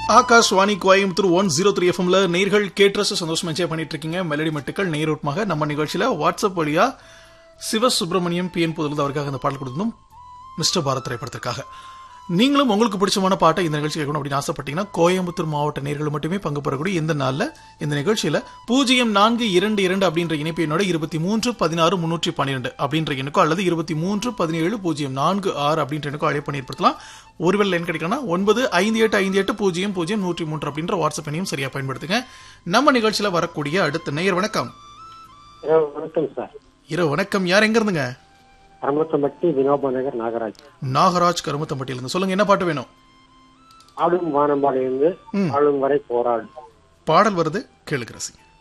Akashvani Coimbatore one zero three எஃப்எம்ல நேர்கள் caterers சந்தோஷம் என்ஜாய் பண்ணிட்டு இருக்கீங்க மெலடி மட்டுக்கள் நேரூட்டமாக நம்ம நிகழ்ச்சியில வாட்ஸ்அப் வழியா சிவ சுப்பிரமணியம் பி என் புதுல அவருக்காக அந்த பாடல் கொடுத்தோம் மிஸ்டர் பாரத் திரைப்படத்திற்காக நீங்களும் உங்களுக்கு பிடிச்சமான பாட்டை இந்த நிகழ்ச்சி கேட்கணும் அப்படின்னு ஆசைப்பட்டீங்கன்னா கோயம்புத்தூர் மாவட்ட நேர்கள் மட்டுமே பங்கு பெறக்கூடிய இந்த நாள்ல இந்த நிகழ்ச்சியில பூஜ்ஜியம் நான்கு இரண்டு இரண்டு அப்படின்ற இணைப்பு எண்ணோட இருபத்தி மூன்று பதினாறு முன்னூற்றி பன்னிரெண்டு அப்படின்ற எண்ணுக்கோ அல்லது இருபத்தி மூன்று பதினேழு பூஜ்ஜியம் நான்கு ஆறு அப்படின்ற எண்ணுக்கோ அழைப்பு ஏற்படுத்தலாம் ஒருவேளை லைன் கிடைக்கலனா ஒன்பது ஐந்து எட்டு ஐந்து எட்டு பூஜ்ஜியம் பூஜ்ஜியம் நூற்றி மூன்று அப்படின்ற வாட்ஸ்அப் எண்ணையும் சரியா பயன்படுத்துங்க நம்ம நிகழ்ச்சியில வரக்கூடிய அடுத்த நேயர் வணக்கம் இரவு வணக்கம் சார் இரவு வணக்கம் யார் எங்க இருந்துங்க அரமத்தம்பட்டி வினோபா நகர் நாகராஜ் நாகராஜ் கருமத்தம்பட்டியில இருந்து சொல்லுங்க என்ன பாட்டு வேணும் ஆடும் வானம்பாடியிலிருந்து ஆளும் வரை போராடும் பாடல் வருது கேளுங்க ரசிங்க